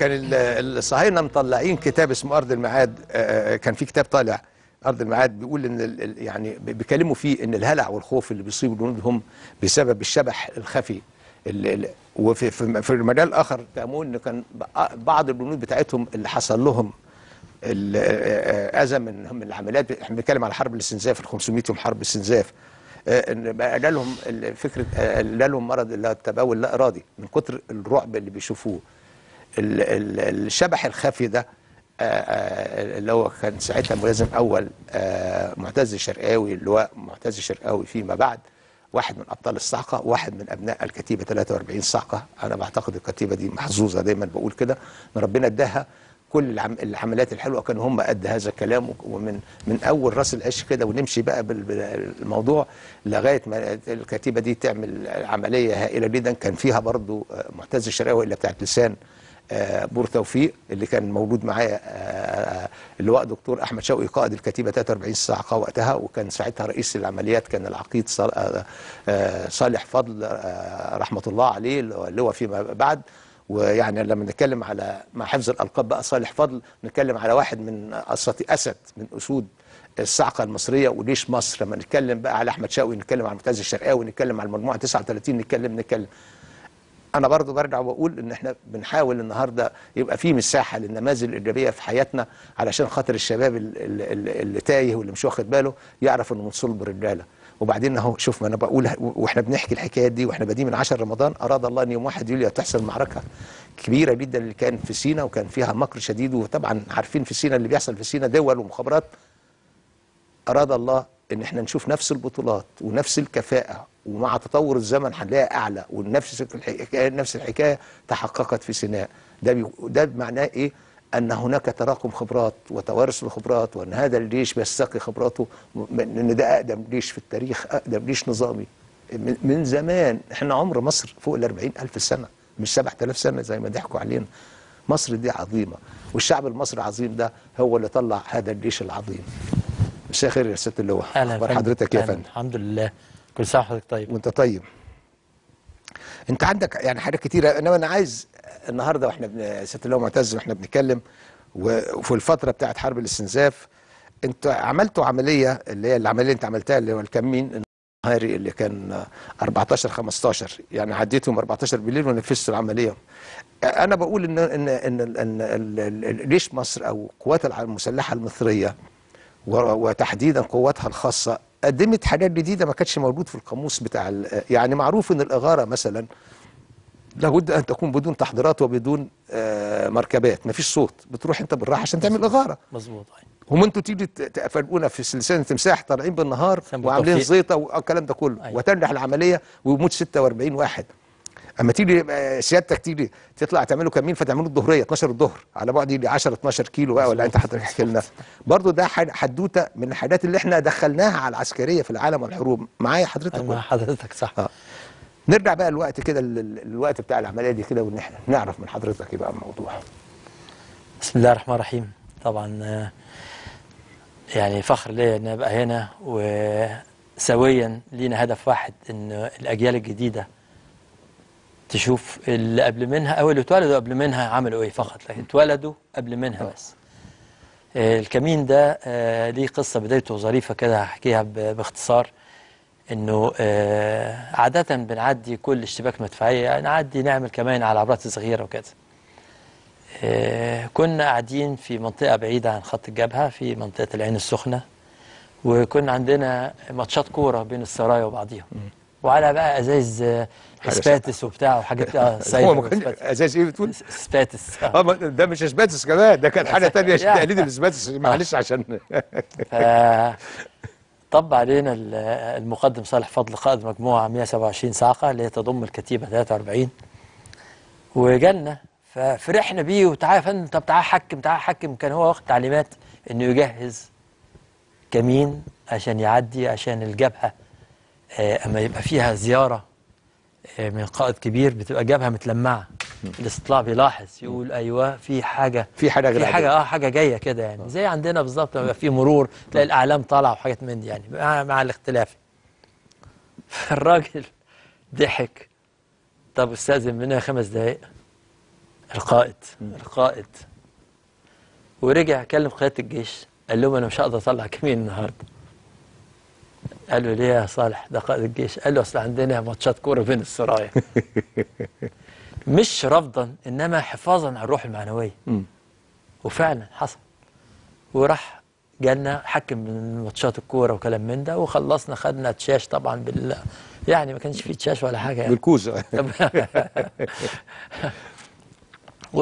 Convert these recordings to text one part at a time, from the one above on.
كان ال- الصهاينه مطلعين كتاب اسمه ارض الميعاد آه، كان في كتاب طالع ارض الميعاد بيقول ان ال- ال- يعني بي- بيكلموا فيه ان الهلع والخوف اللي بيصيب جنودهم بسبب الشبح الخفي ال- ال- وفي في في المجال الاخر تامون ان كان بع- بعض الجنود بتاعتهم اللي حصل لهم ال- آه، آه، اذى من من العمليات احنا بنتكلم على حرب الاستنزاف ال 500 يوم حرب الاستنزاف آه، ان بقى جالهم ال- فكره آه، جالهم مرض اللي هو التبول اللا ارادي من كتر الرعب اللي بيشوفوه ال- ال- الشبح الخفي ده آه، آه، اللي هو كان ساعتها ملازم اول آه، معتز الشرقاوي اللواء معتز الشرقاوي فيما بعد واحد من ابطال الصعقه واحد من ابناء الكتيبه 43 صعقه انا بعتقد الكتيبه دي محظوظه دايما بقول كده ان ربنا اداها كل العم العمليات الحلوه كانوا هم قد هذا الكلام ومن من اول راس العش كده ونمشي بقى بال- بالموضوع لغايه ما الكتيبه دي تعمل عمليه هائله جدا كان فيها برضو آه، معتز الشرقاوي اللي بتاعت لسان آه، بور توفيق اللي كان موجود معايا آه، اللواء دكتور احمد شوقي قائد الكتيبه 43 صاعقه وقتها وكان ساعتها رئيس العمليات كان العقيد صال- آه، آه، صالح فضل آه، رحمه الله عليه اللي هو فيما بعد ويعني لما نتكلم على مع حفظ الالقاب بقى صالح فضل نتكلم على واحد من اساطي اسد من اسود الصعقه المصريه وليش مصر لما نتكلم بقى على احمد شوقي نتكلم على معتز الشرقاوي نتكلم على المجموعه 39 نتكلم نتكلم انا برضو برجع واقول ان احنا بنحاول النهارده يبقى في مساحه للنماذج الايجابيه في حياتنا علشان خاطر الشباب ال- ال- ال- اللي تايه واللي مش واخد باله يعرف انه من صلب الرجاله وبعدين اهو شوف ما انا بقول واحنا بنحكي الحكايات دي واحنا بادئين من 10 رمضان اراد الله ان يوم 1 يوليو تحصل معركه كبيره جدا اللي كان في سينا وكان فيها مكر شديد وطبعا عارفين في سينا اللي بيحصل في سينا دول ومخابرات أراد الله إن إحنا نشوف نفس البطولات ونفس الكفاءة ومع تطور الزمن هنلاقيها أعلى ونفس الحكاية نفس الحكاية تحققت في سيناء ده بي ده معناه إيه؟ أن هناك تراكم خبرات وتوارث الخبرات وأن هذا الجيش بيستقي خبراته م- إن ده أقدم جيش في التاريخ أقدم جيش نظامي من من زمان إحنا عمر مصر فوق ال 40 ألف سنة مش 7000 سنة زي ما ضحكوا علينا مصر دي عظيمة والشعب المصري العظيم ده هو اللي طلع هذا الجيش العظيم مساء الخير يا سياده اللواء اهلا اخبار فندم. حضرتك يا أهلاً. فندم الحمد لله كل سنه وحضرتك طيب وانت طيب انت عندك يعني حاجات كتيره انما انا عايز النهارده واحنا بن... سياده اللواء معتز واحنا بنتكلم و- وفي الفتره بتاعت حرب الاستنزاف انت عملتوا عمليه اللي هي العمليه اللي انت عملتها اللي هو الكمين النهاري اللي كان 14 15 يعني عديتهم 14 بالليل ونفذتوا العمليه انا بقول ان ان ان, إن, إن, إن, إن جيش مصر او القوات الع- المسلحه المصريه و- وتحديدا قواتها الخاصه قدمت حاجات جديده ما كانتش موجود في القاموس بتاع ال- يعني معروف ان الاغاره مثلا لابد ان تكون بدون تحضيرات وبدون آه، مركبات مفيش صوت بتروح انت بالراحه عشان تعمل اغاره مظبوط أيوة. هم انتوا تيجي ت- تفاجئونا في سلسله تمساح طالعين بالنهار سنبل وعاملين توفيق. زيطه والكلام ده كله أيوة. وتنجح العمليه ويموت 46 واحد اما تيجي آه، سيادتك تيجي تطلع تعملوا كمين فتعملوا الظهريه 12 الظهر على بعد يجي 10 12 كيلو بقى ولا انت حضرتك تحكي لنا برضه ده حد- حدوته من الحاجات اللي احنا دخلناها على العسكريه في العالم والحروب معايا حضرتك أنا ولا؟ مع حضرتك صح اه نرجع بقى الوقت كده ال- ال- الوقت بتاع العمليه دي كده وان احنا نعرف من حضرتك ايه بقى الموضوع بسم الله الرحمن الرحيم طبعا آه، يعني فخر ليا ان ابقى هنا وسويا لينا هدف واحد ان الاجيال الجديده تشوف اللي قبل منها او اللي اتولدوا قبل منها عملوا ايه فقط لكن اتولدوا قبل منها بس آه، الكمين ده آه، ليه قصه بدايته ظريفه كده هحكيها ب- باختصار انه آه، عاده بنعدي كل اشتباك مدفعيه نعدي نعمل كمان على عبارات صغيره وكده آه، كنا قاعدين في منطقة بعيدة عن خط الجبهة في منطقة العين السخنة وكنا عندنا ماتشات كورة بين السرايا وبعضيها وعلى بقى ازاز آه، حاجة اسباتس وبتاع وحاجات اه هو ما كانش سايدر اساس ايه بتقول؟ اسباتس اه ما- ده مش اسباتس كمان ده كان حاجه تانية عشان يعني. تقليد الاسباتس معلش عشان ف طب علينا ال- المقدم صالح فضل قائد مجموعة 127 صاعقة اللي هي تضم الكتيبة 43 وجالنا ففرحنا بيه وتعالى يا فندم طب تعالى حكم تعالى حكم كان هو واخد تعليمات انه يجهز كمين عشان يعدي عشان الجبهة آه، اما يبقى فيها زيارة آه، من قائد كبير بتبقى جبهة متلمعة الاستطلاع بيلاحظ يقول ايوه في حاجة في حاجه غير في حاجه عادية. اه حاجه جايه كده يعني زي عندنا بالظبط لما يبقى في مرور تلاقي الاعلام طالعه وحاجات من دي يعني مع, مع الاختلاف فالراجل ضحك طب استاذن منها خمس دقائق القائد القائد ورجع كلم قيادة الجيش قال لهم انا مش هقدر اطلع كمين النهارده قالوا ليه يا صالح ده قائد الجيش قال له اصل عندنا ماتشات كوره بين السرايا مش رفضا انما حفاظا على الروح المعنويه مم. وفعلا حصل وراح جالنا حكم من ماتشات الكوره وكلام من ده وخلصنا خدنا تشاش طبعا بال يعني ما كانش فيه تشاش ولا حاجه يعني بالكوز و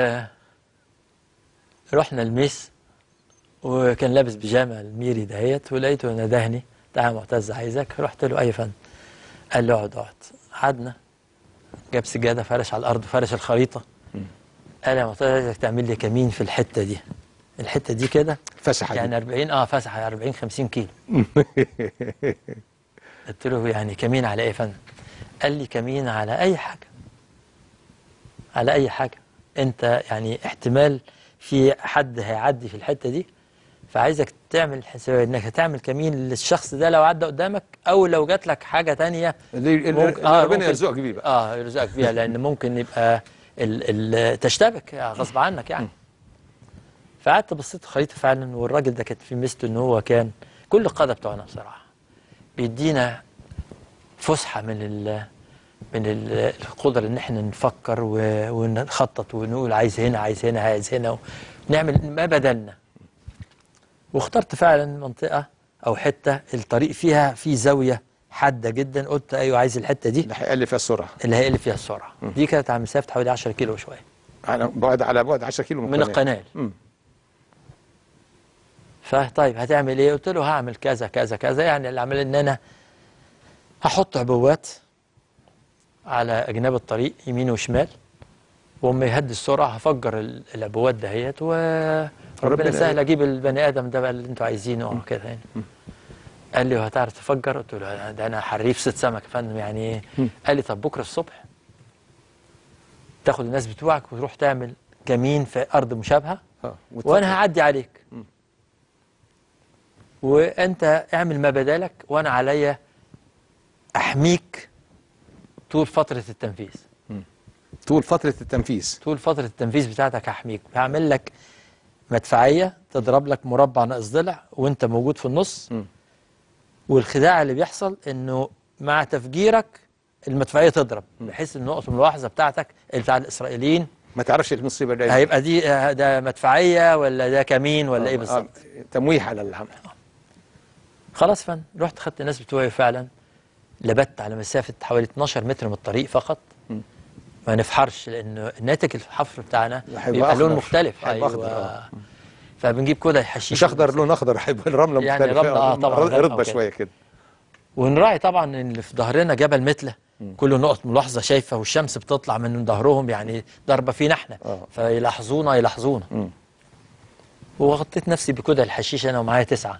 رحنا الميس وكان لابس بيجامه الميري دهيت ولقيته ندهني تعالى يا معتز عايزك رحت له اي فن قال لي اقعد اقعد قعدنا جاب سجاده فرش على الارض فرش الخريطه قال يا معتز عايزك تعمل لي كمين في الحته دي الحته دي كده فسحه دي. يعني 40 اه فسحه 40 50 كيلو قلت له يعني كمين على ايه يا فندم؟ قال لي كمين على اي حاجه على اي حاجه انت يعني احتمال في حد هيعدي في الحته دي فعايزك تعمل حساب انك هتعمل كمين للشخص ده لو عدى قدامك او لو جات لك حاجه تانية اللي اللي ممكن- اللي ربنا ممكن- يرزقك بيه بقى اه يرزقك بيها لان ممكن يبقى ال ال تشتبك غصب عنك يعني فقعدت بصيت الخريطه فعلا والراجل ده كانت في ميزته ان هو كان كل القاده بتوعنا بصراحه بيدينا فسحه من ال من ال- القدره ان احنا نفكر و- ونخطط ونقول عايز هنا عايز هنا عايز هنا ونعمل ما بدلنا واخترت فعلا منطقه او حته الطريق فيها في زاويه حاده جدا قلت ايوه عايز الحته دي اللي هيقل فيها السرعه اللي هيقلب فيها السرعه دي كانت على مسافه حوالي 10 كيلو وشويه على بعد على بعد 10 كيلو من القناه مم. فطيب هتعمل ايه؟ قلت له هعمل كذا كذا كذا يعني اللي عمل ان انا هحط عبوات على اجناب الطريق يمين وشمال واما يهدي السرعه هفجر ال- العبوات دهيت وربنا ربنا سهل اجيب البني ادم ده بقى اللي انتوا عايزينه او كده يعني قال لي وهتعرف تفجر؟ قلت له ده انا حريف ست سمك يا فندم يعني ايه؟ قال لي طب بكره الصبح تاخد الناس بتوعك وتروح تعمل كمين في ارض مشابهه اه وت- وانا هعدي عليك وانت اعمل ما بدالك وانا عليا احميك طول فتره التنفيذ طول فتره التنفيذ طول فتره التنفيذ بتاعتك هحميك هعمل لك مدفعيه تضرب لك مربع ناقص ضلع وانت موجود في النص مم. والخداع اللي بيحصل انه مع تفجيرك المدفعيه تضرب بحيث ان نقطه الملاحظه بتاعتك اللي بتاع الاسرائيليين ما تعرفش المصيبه اللي هيبقى دي آه، ده مدفعيه ولا ده كمين ولا ايه بالظبط تمويه على العمل خلاص فن رحت خدت الناس بتوعي فعلا لبت على مسافة حوالي 12 متر من الطريق فقط ما نفحرش لأن ناتج الحفر بتاعنا هيبقى بيبقى لون أخضر. مختلف هيبقى أخضر، أيوة. آه. فبنجيب كده حشيش مش اخضر لون اخضر هيبقى الرمله يعني مختلفه رملة، آه، طبعاً، غامقة رطبه وكده. شويه كده ونراعي طبعا ان اللي في ظهرنا جبل متله كل نقط ملاحظه شايفه والشمس بتطلع من ظهرهم يعني ضربه فينا احنا آه. فيلاحظونا يلاحظونا مم. وغطيت نفسي بكده الحشيش انا ومعايا تسعه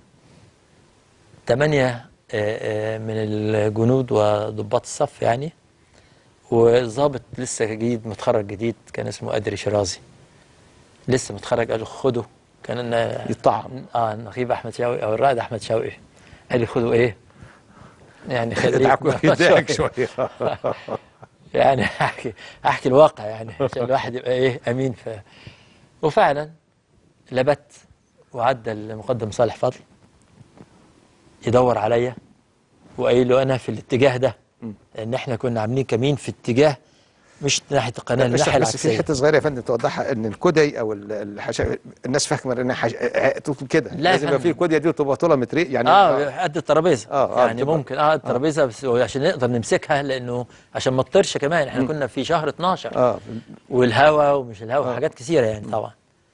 ثمانيه آه، آه، من الجنود وضباط الصف يعني وظابط لسه جديد متخرج جديد كان اسمه ادري شرازي لسه متخرج قال له خده كان يطعم. اه النقيب احمد شوقي او الرائد احمد شوقي قال لي خدوا ايه يعني خليك ادعك يضحك شويه يعني احكي احكي الواقع يعني عشان الواحد يبقى ايه امين ف وفعلا لبت وعدى المقدم صالح فضل يدور عليا وقايل له انا في الاتجاه ده لان احنا كنا عاملين كمين في اتجاه مش ناحيه القناه بس, الناحيه بس في العكسيه حته صغيره يا فندم توضحها ان الكدي او ال- الحشا الناس فاهمه انها حش... آه، كده لا يا لازم يبقى في فندم. الكديه دي تبقى طولها مترين يعني اه قد الترابيزه آه، آه، يعني بتبقى- ممكن اه الترابيزه بس عشان نقدر نمسكها لانه عشان ما تطيرش كمان احنا كنا في شهر 12 اه والهواء ومش الهواء آه. حاجات كثيرة يعني طبعا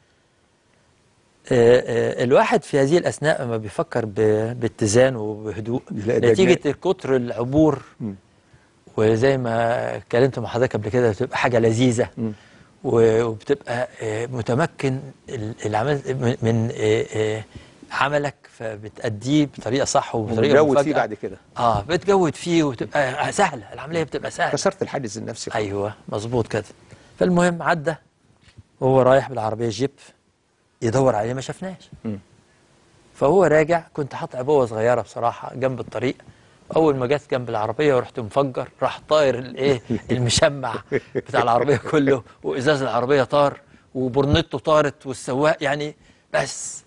آه، آه، الواحد في هذه الأثناء لما بيفكر ب- باتزان وبهدوء بيلاقي ده نتيجة كتر العبور مم. وزي ما اتكلمت مع حضرتك قبل كده بتبقى حاجة لذيذة مم. و- وبتبقى آه، متمكن ال- العمل من- من آه، آه، عملك فبتأديه بطريقة صح وبطريقة ومجود فيه مفاجئة. بعد كده اه بتجود فيه وتبقى سهلة العملية بتبقى سهلة كسرت الحاجز النفسي ايوه مظبوط كده فالمهم عدى وهو رايح بالعربيه جيب يدور عليه ما شافناش مم. فهو راجع كنت حاطط عبوه صغيره بصراحه جنب الطريق اول ما جت جنب العربيه ورحت مفجر راح طاير الايه المشمع بتاع العربيه كله وازاز العربيه طار وبرنته طارت والسواق يعني بس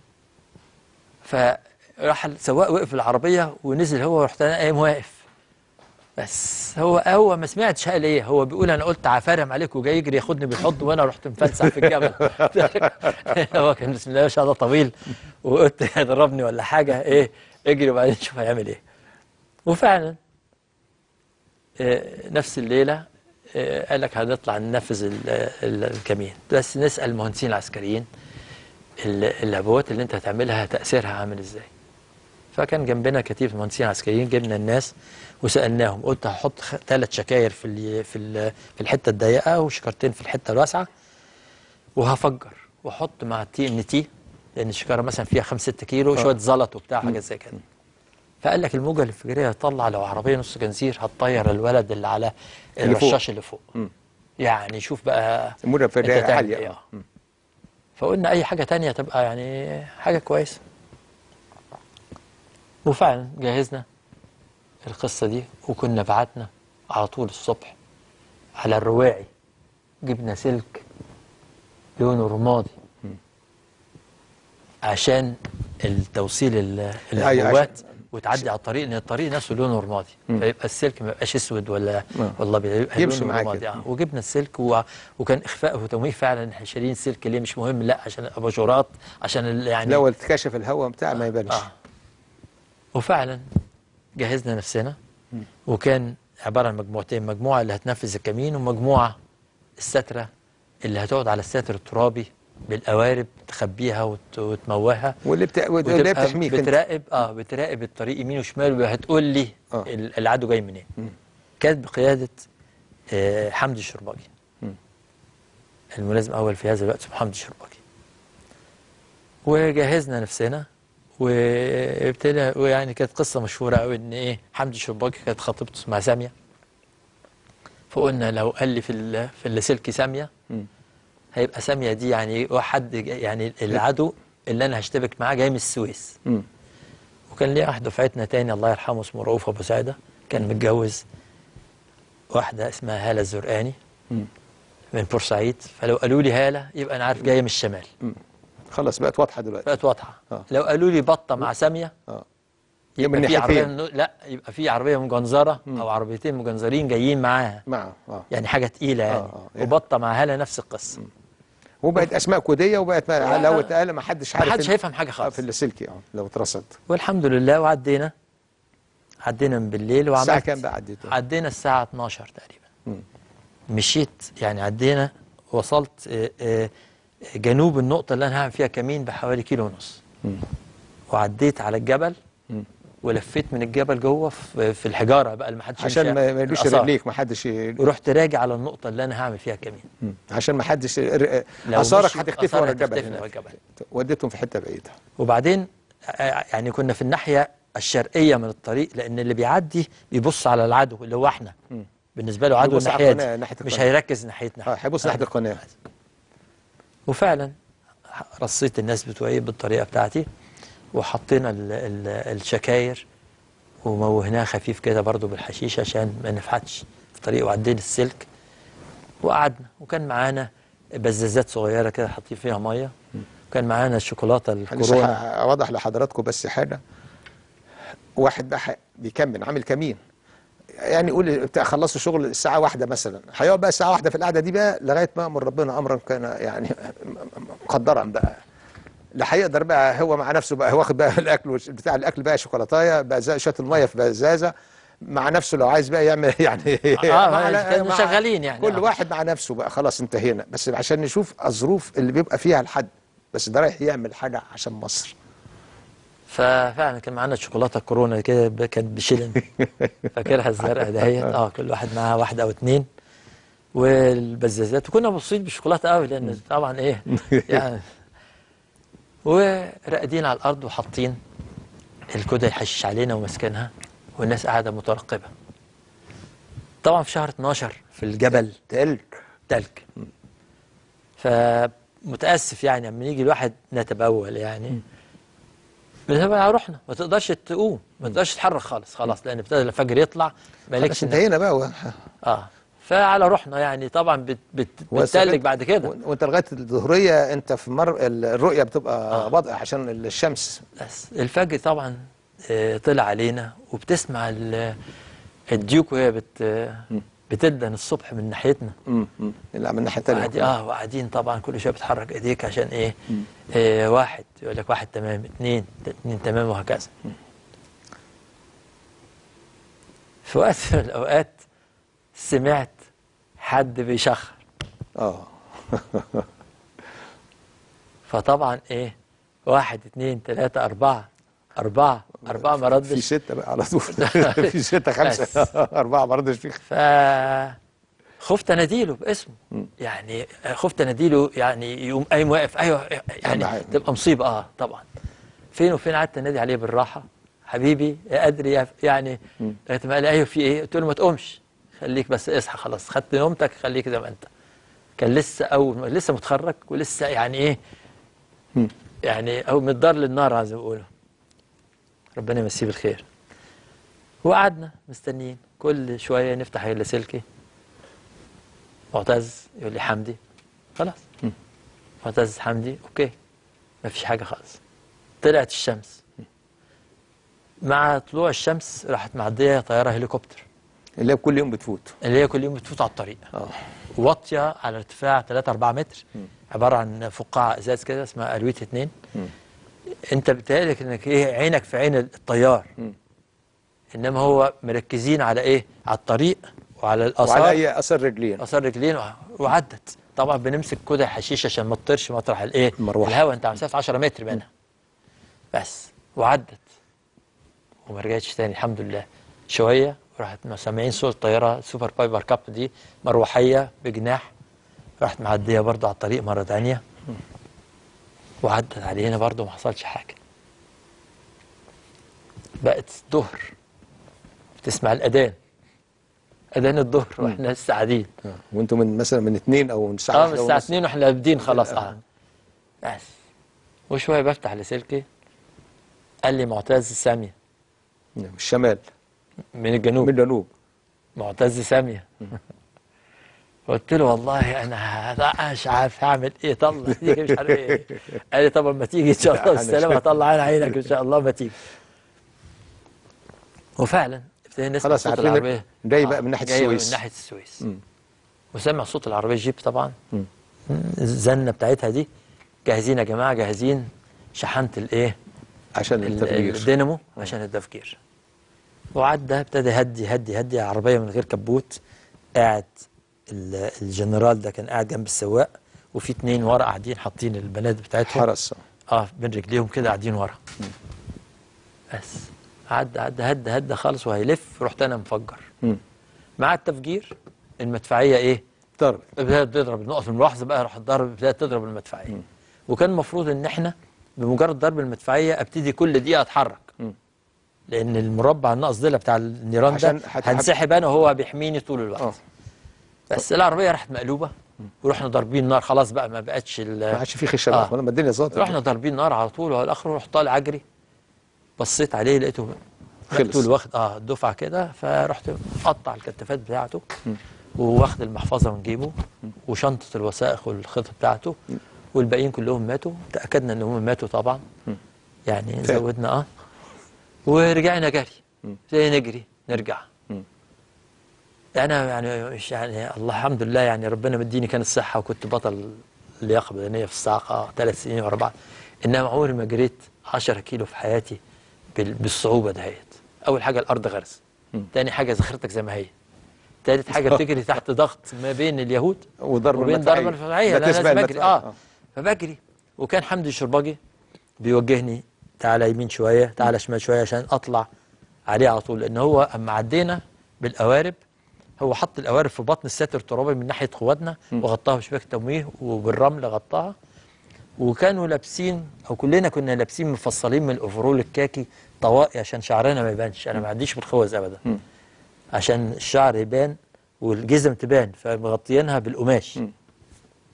فراح السواق وقف العربيه ونزل هو ورحت انا قايم واقف بس هو هو ما سمعتش قال ايه هو بيقول انا قلت عفارم عليك وجاي يجري ياخدني بالحضن وانا رحت مفلسع في الجبل هو كان بسم الله ما شاء الله طويل وقلت يضربني ولا حاجه ايه اجري وبعدين شوف هيعمل ايه وفعلا آه، نفس الليله آه، قال لك هنطلع ننفذ ال- ال- الكمين بس نسال المهندسين العسكريين ال- العبوات اللي انت هتعملها تاثيرها عامل ازاي فكان جنبنا كتيب مهندسين عسكريين جبنا الناس وسالناهم قلت هحط ثلاث شكاير في ال في ال في الحته الضيقه وشكارتين في الحته الواسعه وهفجر واحط مع التي ان تي لان الشكاره مثلا فيها 5 6 كيلو شويه زلط وبتاع حاجه زي كده فقال لك الموجه الانفجاريه هتطلع لو عربيه نص جنزير هتطير الولد اللي على اللي فوق. الرشاش اللي فوق مم. يعني شوف بقى الموجة انت الانفجارية تعمل عالية. ايه آه. فقلنا اي حاجه تانية تبقى يعني حاجه كويسه وفعلا جهزنا القصه دي وكنا بعتنا على طول الصبح على الرواعي جبنا سلك لونه رمادي عشان التوصيل ال- أي، العبوات عشان- وتعدي على الطريق لان الطريق نفسه لونه رمادي فيبقى السلك ما يبقاش اسود ولا آه. والله بيبقى يمشي لونه معاك رمادي كده. آه. وجبنا السلك و... وكان اخفاء وتمويه فعلا احنا شايلين السلك ليه مش مهم لا عشان الاباجورات عشان ال... يعني لو اتكشف الهواء بتاع ما يبانش آه. وفعلا جهزنا نفسنا وكان عباره عن مجموعتين مجموعه اللي هتنفذ الكمين ومجموعه الستره اللي هتقعد على الستر الترابي بالقوارب تخبيها وت... وتموهها واللي بتا... واللي وتبقى بتحميك انت بتراقب اه بتراقب الطريق يمين وشمال وهتقول لي آه. ال- العدو جاي منين كانت بقياده آه حمدي الشرباجي مم. الملازم اول في هذا الوقت اسمه حمدي الشرباجي وجهزنا نفسنا وابتدى ويعني كانت قصه مشهوره قوي ان ايه حمدي الشرباجي كانت خطيبته اسمها ساميه فقلنا لو قال لي في ال- في اللاسلكي ساميه مم. هيبقى ساميه دي يعني واحد يعني العدو اللي انا هشتبك معاه جاي من السويس مم. وكان ليه واحد دفعتنا تاني الله يرحمه اسمه رؤوف ابو سعده كان متجوز واحده اسمها هاله الزرقاني مم. من بورسعيد فلو قالوا لي هاله يبقى انا عارف جايه من الشمال خلاص بقت واضحه دلوقتي بقت واضحه آه. لو قالوا لي بطه مع ساميه اه يبقى من في عربيه ناحيتين. من- لا يبقى في عربيه مجنزره او عربيتين مجنزرين جايين معاها معه اه يعني حاجه تقيله يعني آه، آه. وبطه مع هاله نفس القصه وبقت اسماء كوديه وبقت ما آه. لو اتقال ما حدش ما عارف حدش ال- هيفهم حاجه آه، خالص في اللاسلكي اه لو اترصد والحمد لله وعدينا عدينا من بالليل وعملت الساعه كام بقى عديته؟ عدينا الساعة 12 تقريبا مم. مشيت يعني عدينا وصلت آه، آه، جنوب النقطة اللي أنا هعمل فيها كمين بحوالي كيلو ونص مم. وعديت على الجبل مم. ولفيت من الجبل جوه في في الحجارة بقى اللي ما حدش عشان يمشي- ما ما يلوش الآثار. رجليك ما حدش ي- ورحت راجع على النقطة اللي أنا هعمل فيها كمين مم. عشان ما حدش ر- لو اثارك مشي هتختفي آثار ورا الجبل هتختفي ورا هناك الجبل. وديتهم في حته بعيده وبعدين آه، يعني كنا في الناحية الشرقية من الطريق لأن اللي بيعدي بيبص على العدو اللي هو احنا مم. بالنسبة له عدو بيبص على الناحية القناة، دي ناحية مش القناة. هيركز ناحيتنا اه هيبص ناحيه القناه وفعلا رصيت الناس بتوعي بالطريقه بتاعتي وحطينا ال ال الشكاير وموهناها خفيف كده برضو بالحشيش عشان ما نفحتش في الطريق وعدينا السلك وقعدنا وكان معانا بزازات صغيره كده حاطين فيها ميه وكان معانا الشوكولاته لسه الكورونا ه- اوضح لحضراتكم بس حاجه واحد بقى ح- بيكمل عامل كمين يعني يقول بتاع خلصوا شغل الساعه واحدة مثلا هيقعد بقى الساعه واحدة في القعده دي بقى لغايه ما امر ربنا امرا كان يعني مقدرا بقى لا هيقدر بقى هو مع نفسه بقى هو واخد بقى الاكل والش- بتاع الاكل بقى شوكولاتايه بقى زي شويه الميه في بزازه مع نفسه لو عايز بقى يعمل يعني آه، مع- كانوا شغالين يعني، كل آه. واحد مع نفسه بقى خلاص انتهينا بس عشان نشوف الظروف اللي بيبقى فيها الحد بس ده رايح يعمل حاجه عشان مصر ففعلا كان معانا الشوكولاته الكورونا كده ب- كانت بشلن فاكرها الزرقاء دهيت اه كل واحد معاه واحده او اتنين والبزازات وكنا مبسوطين بالشوكولاته قوي لان طبعا ايه يعني وراقدين على الارض وحاطين الكودا يحشش علينا وماسكينها والناس قاعده مترقبه طبعا في شهر 12 في الجبل تلج تلج فمتاسف يعني لما يجي الواحد نتبول يعني بنبقى رحنا ما تقدرش تقوم ما تقدرش تتحرك خالص خلاص لان ابتدى الفجر يطلع مالكش خلاص إنك- انتهينا بقى و... اه فعلى روحنا يعني طبعا بت بت بتتلج بعد كده و- وانت لغايه الظهريه انت في مر الرؤيه بتبقى بطء عشان الشمس بس الفجر طبعا آه، طلع علينا وبتسمع ال- الديوك وهي بت بتدن الصبح من ناحيتنا امم أمم. لا من الناحيه الثانيه وقاعدين اه وقاعدين طبعا كل شويه بتحرك ايديك عشان ايه آه واحد يقول لك واحد تمام اثنين اثنين تمام وهكذا في وقت من الاوقات سمعت حد بيشخر اه فطبعا ايه واحد اثنين ثلاثة أربعة أربعة أربعة ما في ردش سته بقى على طول في سته خمسه اربعه ما ردش فيك ف خفت اناديله باسمه يعني خفت اناديله يعني يقوم قايم واقف ايوه يعني حاجة. تبقى مصيبه اه طبعا فين وفين قعدت انادي عليه بالراحه حبيبي يا ادري يا ف- يعني لغايه ما قال لي ايوه في ايه قلت له ما تقومش خليك بس اصحى خلاص خدت نومتك خليك زي ما انت كان لسه اول ما لسه متخرج ولسه يعني ايه يعني او من الدار للنار زي ما بيقولوا ربنا يمسيه بالخير وقعدنا مستنيين كل شويه نفتح اللاسلكي معتز يقول لي حمدي خلاص معتز حمدي اوكي ما فيش حاجه خالص طلعت الشمس مع طلوع الشمس راحت معديه طياره هليكوبتر اللي هي كل يوم بتفوت اللي هي كل يوم بتفوت على الطريق اه واطيه على ارتفاع 3 4 متر عباره عن فقاعه ازاز كده اسمها الويت 2 انت بتهيألك انك ايه عينك في عين الطيار انما هو مركزين على ايه على الطريق وعلى الاثار وعلى اي اثر رجلين اثار رجلين وع- وعدت طبعا بنمسك كده حشيش عشان ما تطيرش مطرح الايه المروحة. الهواء انت على مسافه 10 متر بينها بس وعدت وما رجعتش تاني الحمد لله شويه راحت سامعين صوت الطياره سوبر بايبر كاب دي مروحيه بجناح راحت معديه برضه على الطريق مره تانية وعدت علينا برضه ما حصلش حاجه بقت الظهر بتسمع الاذان اذان الظهر واحنا لسه قاعدين آه. وانتم من مثلا من اثنين او من الساعه اه من واحدة الساعه ونص. 2 واحنا قابضين خلاص اه بس وشويه بفتح لسلكي قال لي معتز ساميه من الشمال من الجنوب من الجنوب معتز ساميه قلت له والله انا مش عارف هعمل ايه طلع تيجي مش عارف ايه قال لي طب ما تيجي ان شاء الله بالسلامه هطلع عين عينك ان شاء الله ما تيجي وفعلا ابتدينا نسمع خلاص صوت عارفين العربيه جاي بقى من ناحية جاي السويس. من ناحيه السويس وسمع صوت العربيه الجيب طبعا الزنه بتاعتها دي جاهزين يا جماعه جاهزين شحنت الايه عشان ال- التفجير الدينامو عشان التفجير وعدى ابتدى يهدي يهدي يهدي عربيه من غير كبوت قاعد ال- الجنرال ده كان قاعد جنب السواق وفي اتنين ورا قاعدين حاطين البنات بتاعتهم حرس اه بين رجليهم كده قاعدين ورا بس عدى عدى هدى هدى خالص وهيلف رحت انا مفجر مم. مع التفجير المدفعيه ايه ضرب ابتدت تضرب نقط الملاحظه بقى راح تضرب ابتدت تضرب المدفعيه وكان المفروض ان احنا بمجرد ضرب المدفعيه ابتدي كل دقيقه اتحرك لان المربع الناقص ده بتاع النيران عشان ده هت- هنسحب انا وهو بيحميني طول الوقت اه بس العربيه راحت مقلوبه ورحنا ضاربين نار خلاص بقى ما بقتش ال- ما عادش في خشب آه. آه. لما الدنيا ظبطت رحنا ضاربين نار على طول وعلى الاخر رحت طالع اجري بصيت عليه لقيته خلص. مقتول واخد اه الدفعه كده فرحت مقطع الكتافات بتاعته وواخد المحفظه من جيبه وشنطه الوثائق والخطه بتاعته والباقيين كلهم ماتوا تاكدنا ان هم ماتوا طبعا يعني فعلا. زودنا اه ورجعنا جري زي نجري نرجع انا يعني مش يعني الله الحمد لله يعني ربنا مديني كان الصحه وكنت بطل لياقه بدنيه في الصاعقه ثلاث سنين ورا بعض انما عمري ما جريت 10 كيلو في حياتي بال- بالصعوبه دهيت اول حاجه الارض غرز تاني حاجه ذخيرتك زي ما هي تالت حاجه بتجري تحت ضغط ما بين اليهود وضرب وبين المدفعية. ضرب المدفعيه لا لا تسبق لازم اجري المدفعية. اه فبجري وكان حمدي الشرباجي بيوجهني تعالى يمين شويه تعالى شمال شويه عشان اطلع عليه على طول لان هو اما عدينا بالقوارب هو حط القوارب في بطن الساتر الترابي من ناحيه قوادنا وغطاها بشباك تمويه وبالرمل غطاها وكانوا لابسين او كلنا كنا لابسين مفصلين من الاوفرول الكاكي طواقي عشان شعرنا ما يبانش انا ما عنديش بالخوذ ابدا عشان الشعر يبان والجزم تبان فمغطيينها بالقماش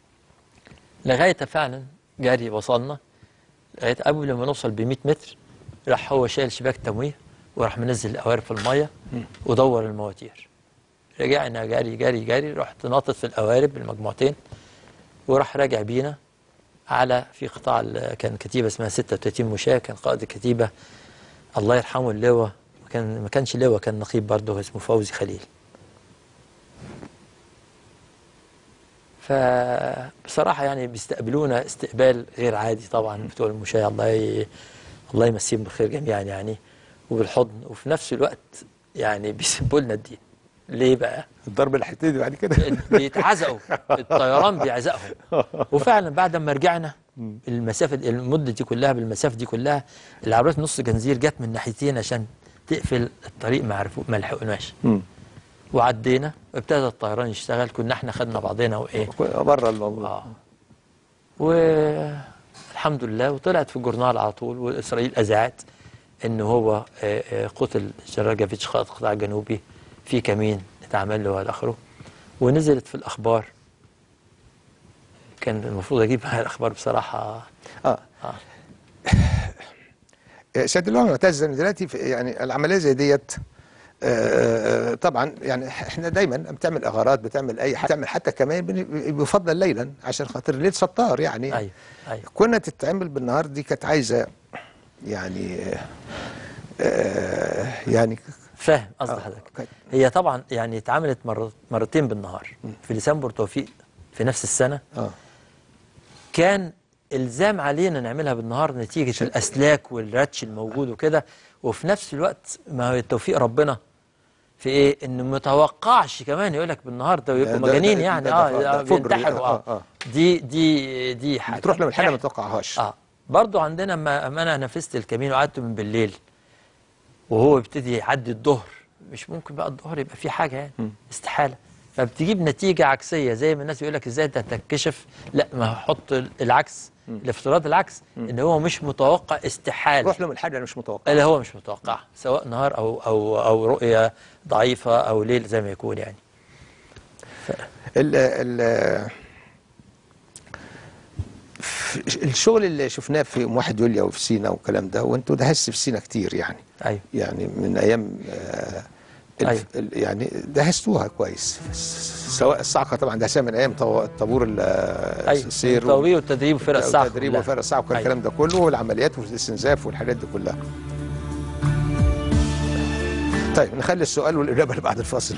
لغايه فعلا جري وصلنا لغايه قبل ما نوصل ب 100 متر راح هو شايل شباك تمويه وراح منزل القوارب في الميه ودور المواتير رجعنا جري جري جري رحت ناطط في القوارب المجموعتين وراح راجع بينا على في قطاع ال- كان كتيبه اسمها 36 مشاة كان قائد الكتيبه الله يرحمه اللواء كان ما كانش لواء كان نقيب برضه اسمه فوزي خليل فبصراحة يعني بيستقبلونا استقبال غير عادي طبعا بتوع المشاة الله ي... الله يمسيهم بالخير جميعا يعني وبالحضن وفي نفس الوقت يعني بيسبوا لنا الدين ليه بقى؟ الضرب اللي هيبتدي بعد كده بيتعزقوا الطيران بيعزقهم وفعلا بعد ما رجعنا المسافة المدة دي كلها بالمسافة دي كلها العربيات نص جنزير جت من ناحيتين عشان تقفل الطريق ما عرفوا ما لحقناش مم. وعدينا وابتدى الطيران يشتغل كنا احنا خدنا بعضنا وايه بره الموضوع اه والحمد لله وطلعت في الجورنال على طول واسرائيل اذاعت ان هو آه، آه، قتل جنرال جافيتش قائد القطاع الجنوبي في كمين اتعمل له والى اخره ونزلت في الاخبار كان المفروض اجيب معايا الاخبار بصراحه اه اه سيد اللواء معتز إن دلوقتي في- يعني العمليه زي ديت آه، آه، طبعا يعني احنا دايما بتعمل اغارات بتعمل اي حاجه بتعمل حتى كمان بن- بيفضل ليلا عشان خاطر الليل ستار يعني ايوه ايوه كنا تتعمل بالنهار دي كانت عايزه يعني آه، يعني فاهم قصد آه، حضرتك كانت- هي طبعا يعني اتعملت مرة مرتين بالنهار في ديسمبر توفيق في نفس السنه اه كان الزام علينا نعملها بالنهار نتيجه الاسلاك والرتش الموجود وكده وفي نفس الوقت ما هو التوفيق ربنا في ايه انه متوقعش كمان يقول لك بالنهار ده يبقوا ده- ده- مجانين ده- يعني ده- اه ده- ده ده فجر بينتحروا آه، اه آه. دي دي دي حاجه بتروح لهم الحاجه ما إحنا- تتوقعهاش اه برضو عندنا ما ما انا نفذت الكمين وقعدت من بالليل وهو يبتدي يعدي الظهر مش ممكن بقى الظهر يبقى في حاجه يعني استحاله فبتجيب نتيجه عكسيه زي ما الناس يقول لك ازاي انت هتكتشف لا ما هو حط العكس الافتراض العكس ان هو مش متوقع استحاله روح لهم الحاجه اللي مش متوقعه اللي هو مش متوقع سواء نهار او او او رؤيه ضعيفه او ليل زي ما يكون يعني ال ال في- الشغل اللي شفناه في ام واحد يوليا وفي سينا والكلام ده وانتوا دهست في سينا كتير يعني ايوه يعني من ايام آه الف- أيوة. ال- يعني دهستوها كويس س- سواء الصعقه طبعا دهسها من ايام طو- طابور ال- ايوه السير التطوير والتدريب وفرق الصعق التدريب كلها. وفرق الصعقه وكل أيوة. الكلام ده كله والعمليات والاستنزاف والحاجات دي كلها طيب نخلي السؤال والاجابه اللي بعد الفاصل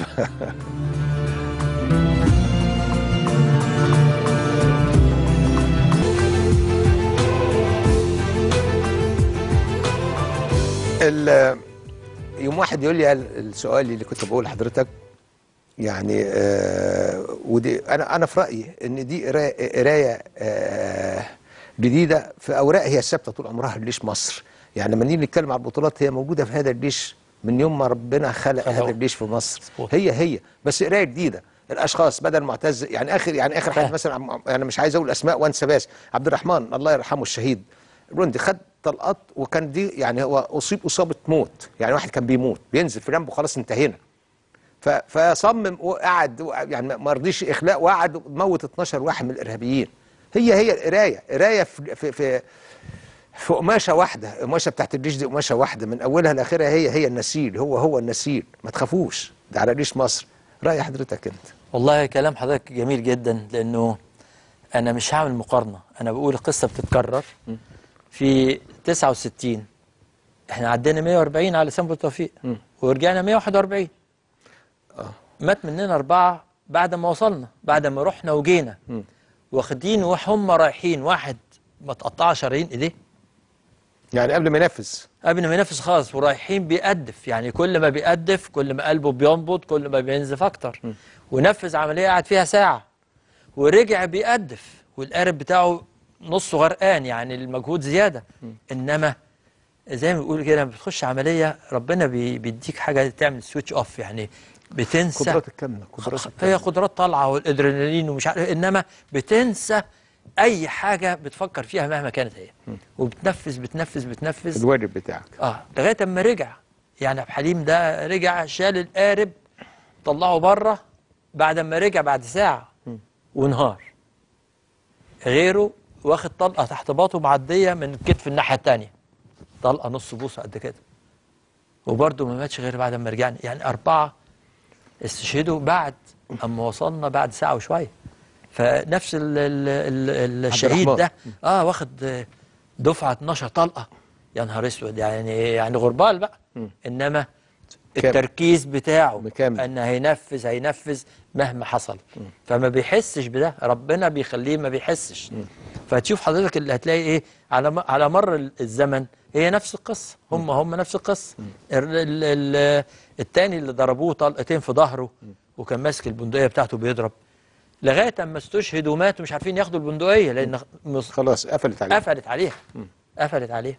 ال- يوم واحد يقول لي السؤال اللي كنت بقول لحضرتك يعني آه ودي انا انا في رايي ان دي قرايه قرايه آه جديده في اوراق هي ثابته طول عمرها لجيش مصر يعني لما نيجي نتكلم على البطولات هي موجوده في هذا الجيش من يوم ما ربنا خلق خلقه. هذا الجيش في مصر مظبوط. هي هي بس قرايه جديده الاشخاص بدل معتز يعني اخر يعني اخر حد فاهم. مثلا عم- انا مش عايز اقول اسماء وانسى بس عبد الرحمن الله يرحمه الشهيد روندي خد طلقات وكان دي يعني هو اصيب اصابه موت يعني واحد كان بيموت بينزل في جنبه خلاص انتهينا ف- فصمم وقعد وقع- يعني ما رضيش اخلاء وقعد موت 12 واحد من الارهابيين هي هي القرايه قرايه في في في في قماشه واحده القماشه بتاعت الجيش دي قماشه واحده من اولها لاخرها هي هي النسيج هو هو النسيج ما تخافوش ده على جيش مصر راي حضرتك انت والله كلام حضرتك جميل جدا لانه انا مش هعمل مقارنه انا بقول القصه بتتكرر في 69 احنا عدينا 140 على سنبل توفيق ورجعنا 141 مات مننا اربعه بعد ما وصلنا بعد ما رحنا وجينا واخدين وهم رايحين واحد ما تقطع شرايين ايديه يعني قبل ما ينفذ قبل ما ينافس خالص ورايحين بيأدف يعني كل ما بيأدف كل ما قلبه بينبض كل ما بينزف اكتر ونفذ عمليه قعد فيها ساعه ورجع بيأدف والقارب بتاعه نصه غرقان يعني المجهود زياده انما زي ما بيقول كده لما بتخش عمليه ربنا بي- بيديك حاجه تعمل سويتش اوف يعني بتنسى قدرات الكامله قدرات هي قدرات طالعه والادرينالين ومش عارف انما بتنسى اي حاجه بتفكر فيها مهما كانت هي وبتنفذ بتنفذ بتنفذ الواجب بتاعك اه لغايه اما رجع يعني عبد الحليم ده رجع شال القارب طلعه بره بعد ما رجع بعد ساعه ونهار غيره واخد طلقه تحت باطه معديه من الكتف الناحيه الثانيه طلقه نص بوصه قد كده وبرضه ما ماتش غير بعد ما رجعنا يعني اربعه استشهدوا بعد اما وصلنا بعد ساعه وشويه فنفس ال ال ال الشهيد الرحمن. ده اه واخد آه، دفعه 12 طلقه يا نهار اسود يعني يعني غربال بقى انما كامل. التركيز بتاعه مكامل. ان هينفذ هينفذ مهما حصل فما بيحسش بده ربنا بيخليه ما بيحسش فتشوف حضرتك اللي هتلاقي ايه على م- على مر ال- الزمن هي نفس القصه هم هم نفس القصه ال ال ال التاني اللي ضربوه طلقتين في ظهره وكان ماسك البندقيه بتاعته بيضرب لغايه اما استشهد ومات ومش عارفين ياخدوا البندقيه لان مص- خلاص قفلت عليه قفلت عليها قفلت عليها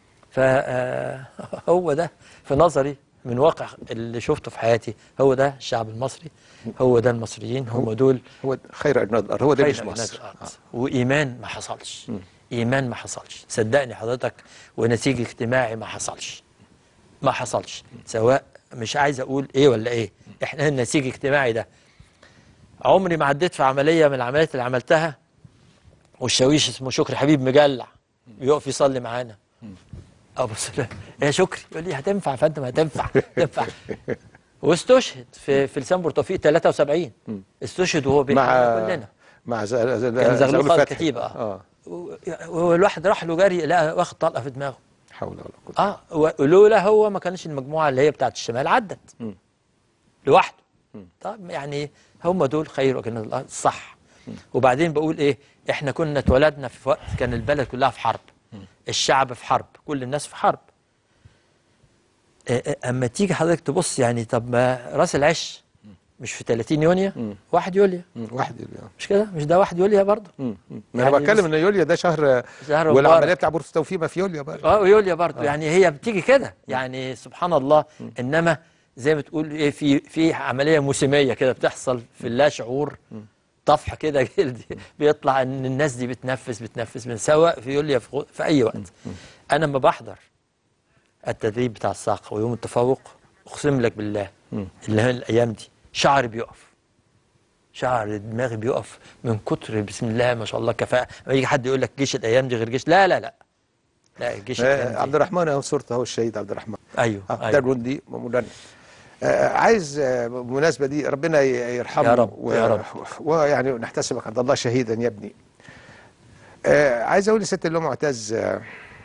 فهو ده في نظري من واقع اللي شفته في حياتي هو ده الشعب المصري هو ده المصريين هم دول هو خير ابناء الارض هو ده خير مش أبناء مصر الأرض. آه. وايمان ما حصلش ايمان ما حصلش صدقني حضرتك ونسيج اجتماعي ما حصلش ما حصلش سواء مش عايز اقول ايه ولا ايه احنا النسيج الاجتماعي ده عمري ما عديت في عمليه من العمليات اللي عملتها والشاويش اسمه شكري حبيب مجلع بيقف يصلي معانا ابص له يا شكري يقول لي هتنفع يا فندم هتنفع تنفع واستشهد في في لسان بورتوفيق 73 استشهد وهو مع بيحارب كلنا مع ز- ز- كان زغلول قائد فتحي. كتيبه اه اه و- والواحد راح له جري لقى واخد طلقه في دماغه حول ولا قوه اه ولولا هو ما كانش المجموعه اللي هي بتاعت الشمال عدت لوحده طب يعني هم دول خير وكان الأرض صح وبعدين بقول ايه احنا كنا اتولدنا في وقت كان البلد كلها في حرب الشعب في حرب كل الناس في حرب آه، آه، اما تيجي حضرتك تبص يعني طب ما راس العش مش في 30 يونيو 1 يوليو مم. واحد يوليو مش كده مش ده 1 يوليو برضه مم. مم. ما انا يعني بتكلم بس- ان يوليو ده شهر شهر والعمليه مبارك. بتاع بورصه التوفيق ما في يوليو بقى اه يوليو برضه يعني هي بتيجي كده يعني سبحان الله انما زي ما تقول ايه في في عمليه موسميه كده بتحصل في اللا شعور طفح كده جلدي بيطلع ان الناس دي بتنفذ بتنفذ من سواء في يوليو في, غو- في اي وقت انا لما بحضر التدريب بتاع الساقه ويوم التفوق اقسم لك بالله اللي هي الايام دي شعري بيقف شعر دماغي بيقف من كتر بسم الله ما شاء الله كفاءه لما يجي حد يقول لك جيش الايام دي غير جيش لا لا لا لا الجيش الايام آه دي عبد الرحمن اهو صورته اهو الشهيد عبد الرحمن ايوه آه ده ايوه جندي مدرب آه عايز آه بالمناسبه دي ربنا ي- يرحمه يا رب، و- يا رب. ويعني نحتسبك عند الله شهيدا يا ابني آه عايز اقول لست اللي هو معتز آه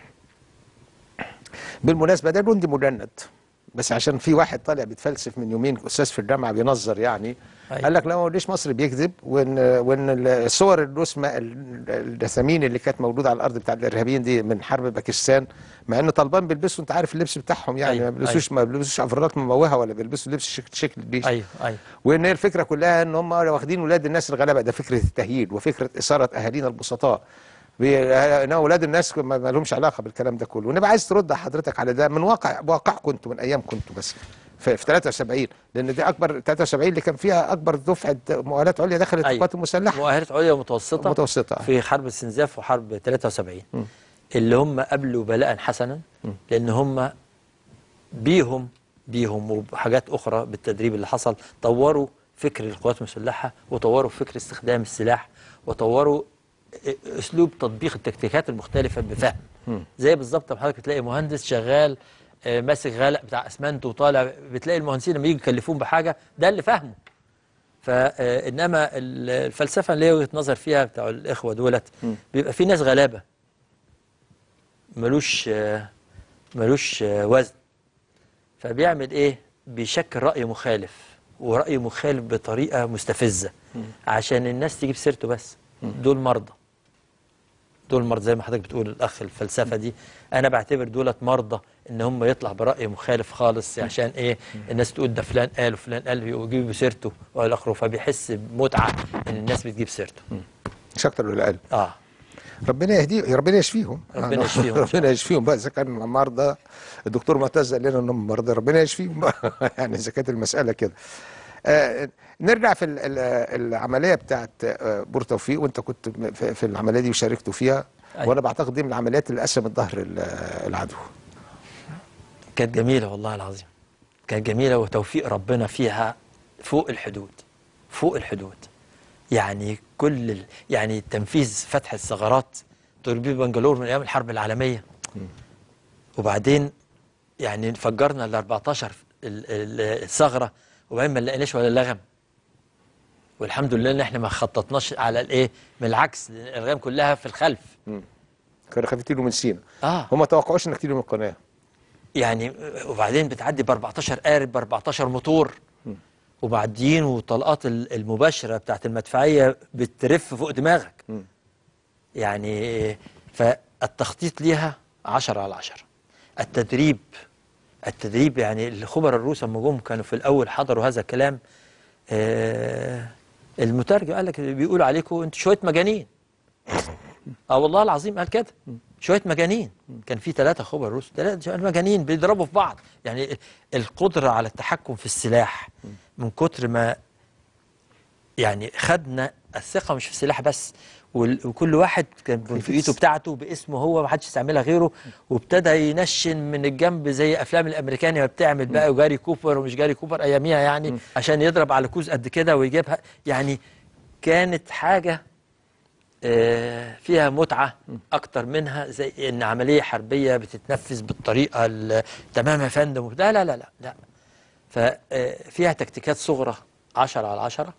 بالمناسبه ده جندي مجند بس عشان في واحد طالع بيتفلسف من يومين استاذ في الجامعه بينظر يعني أيوة. قال لك لا ما ليش مصر بيكذب وان وان الصور الرسمه ال- الجسامين اللي كانت موجوده على الارض بتاع الارهابيين دي من حرب باكستان مع ان طالبان بيلبسوا انت عارف اللبس بتاعهم يعني أيوة، ما بيلبسوش ما بيلبسوش افرات مموهه ولا بيلبسوا لبس شك- شكل الجيش ايوه ايوه وان هي الفكره كلها ان هم واخدين ولاد الناس الغلابه ده فكره التهييد وفكره اثاره اهالينا البسطاء بي- ان اولاد الناس ما ما لهمش علاقه بالكلام ده كله ونبقى عايز ترد حضرتك على ده من واقع واقع كنت من ايام كنت بس في, في 73 لان دي اكبر 73 اللي كان فيها اكبر دفعه مؤهلات عليا دخلت أيوة. القوات المسلحه مؤهلات عليا ومتوسطه متوسطة. في حرب السنزاف وحرب 73 اللي هم قبلوا بلاء حسنا لان هم بيهم بيهم وبحاجات اخرى بالتدريب اللي حصل طوروا فكر القوات المسلحه وطوروا فكر استخدام السلاح وطوروا اسلوب تطبيق التكتيكات المختلفه بفهم زي بالظبط لما حضرتك تلاقي مهندس شغال آه، ماسك غلق بتاع اسمنت وطالع بتلاقي المهندسين لما يجوا يكلفون بحاجه ده اللي فاهمه فانما الفلسفه اللي هي وجهه نظر فيها بتاع الاخوه دولت بيبقى في ناس غلابه ملوش آه، ملوش آه، وزن فبيعمل ايه بيشكل راي مخالف وراي مخالف بطريقه مستفزه عشان الناس تجيب سيرته بس دول مرضى دول مرضى زي ما حضرتك بتقول الاخ الفلسفه دي انا بعتبر دولت مرضى ان هم يطلع براي مخالف خالص عشان ايه الناس تقول ده فلان قال وفلان قال ويجيبوا سيرته والى اخره فبيحس بمتعه ان الناس بتجيب سيرته مش اكتر ولا اقل اه ربنا يهديه ربنا يشفيهم ربنا يشفيهم إن شاء ربنا يشفيهم بقى اذا كان مرضى الدكتور معتز قال لنا انهم مرضى ربنا يشفيهم بقى يعني اذا كانت المساله كده آه نرجع في ال- ال- العمليه بتاعت آه، بور توفيق وانت كنت في في العمليه دي وشاركتوا فيها أيوة. وانا بعتقد دي من العمليات اللي قسمت ظهر ال- العدو كانت جميلة والله العظيم كانت جميلة وتوفيق ربنا فيها فوق الحدود فوق الحدود يعني كل ال... يعني تنفيذ فتح الثغرات توربيد بنجلور من أيام الحرب العالمية وبعدين يعني فجرنا ال 14 ال- ال- الثغره وبعدين ما لقيناش ولا لغم والحمد لله ان احنا ما خططناش على الايه بالعكس لأن الالغام كلها في الخلف كانوا خايفين تيجوا من سينا اه هم ما توقعوش انك تيجوا من القناه يعني وبعدين بتعدي ب 14 قارب ب 14 موتور وبعدين وطلقات ال- المباشره بتاعت المدفعيه بترف فوق دماغك مم. يعني فالتخطيط ليها 10 على 10 التدريب التدريب يعني الخبراء الروس لما جم كانوا في الاول حضروا هذا الكلام آه المترجم قال لك بيقولوا عليكم انتوا شويه مجانين اه والله العظيم قال كده شويه مجانين كان في ثلاثه خبراء روس ثلاثه مجانين بيضربوا في بعض يعني القدره على التحكم في السلاح من كتر ما يعني خدنا الثقه مش في السلاح بس وال- وكل واحد كان بنفسيته بتاعته باسمه هو ما حدش يستعملها غيره وابتدى ينشن من الجنب زي افلام الامريكاني ما بتعمل بقى وجاري كوبر ومش جاري كوبر اياميها يعني عشان يضرب على كوز قد كده ويجيبها يعني كانت حاجه آه، فيها متعة أكتر منها زي إن عملية حربية بتتنفذ بالطريقة ال- تمام يا فندم لا لا لا لا لا ففيها تكتيكات صغرى 10 على 10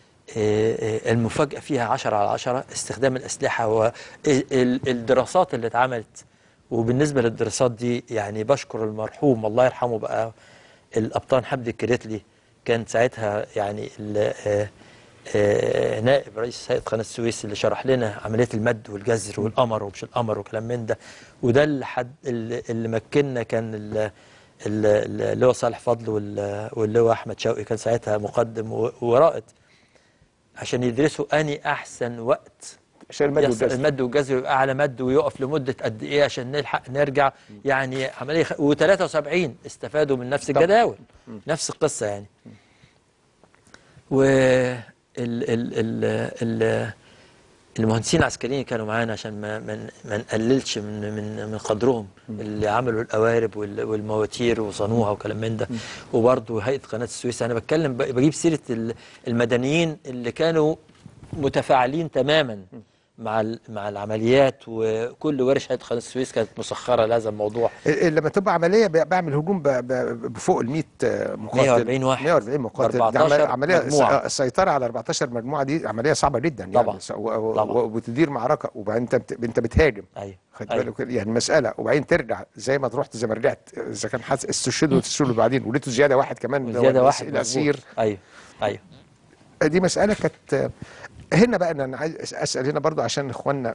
المفاجأة فيها 10 على 10 استخدام الأسلحة والدراسات اللي اتعملت وبالنسبة للدراسات دي يعني بشكر المرحوم الله يرحمه بقى الأبطال حمدي الكريتلي كان ساعتها يعني ال- آه، آه، نائب رئيس هيئة قناة السويس اللي شرح لنا عملية المد والجزر والقمر ومش القمر وكلام من ده وده اللي حد اللي اللي مكننا كان ال- ال- اللواء صالح فضل وال- واللواء أحمد شوقي كان ساعتها مقدم و- ورائد عشان يدرسوا أني أحسن وقت عشان المد يحصل والجزر المد والجزر يبقى اعلى مد ويقف لمده قد ايه عشان نلحق نرجع يعني عمليه خ... و73 استفادوا من نفس طبعا. الجداول نفس القصه يعني و ال... ال... ال... ال... المهندسين العسكريين كانوا معانا عشان ما ما ما نقللش من من من قدرهم اللي عملوا القوارب وال- والمواتير وصنوها وكلام من ده وبرضه هيئه قناه السويس انا بتكلم ب- بجيب سيره ال- المدنيين اللي كانوا متفاعلين تماما مع ال- مع العمليات وكل ورش هيئه قناه السويس كانت مسخره لهذا الموضوع ال- ال- لما تبقى عمليه ب- بعمل هجوم ب- ب- بفوق ال 100 مقاتل 140 واحد. 140 مقاتل دي 14 عمل- عمليه مجموعة. الس- السيطره على 14 مجموعه دي عمليه صعبه جدا يعني طبعا. س- و- و- طبعا. وبتدير معركه وبعدين انت بت- انت بتهاجم ايوه خد أيوة. بالك يعني مساله وبعدين ترجع زي ما رحت زي ما رجعت اذا كان حاسس استشهدوا استشهدوا بعدين ولقيتوا زياده واحد كمان اللي هو زياده الأس- واحد الاسير مظبوط. ايوه ايوه دي مسألة كانت هنا بقى أنا عايز أسأل هنا برضو عشان إخواننا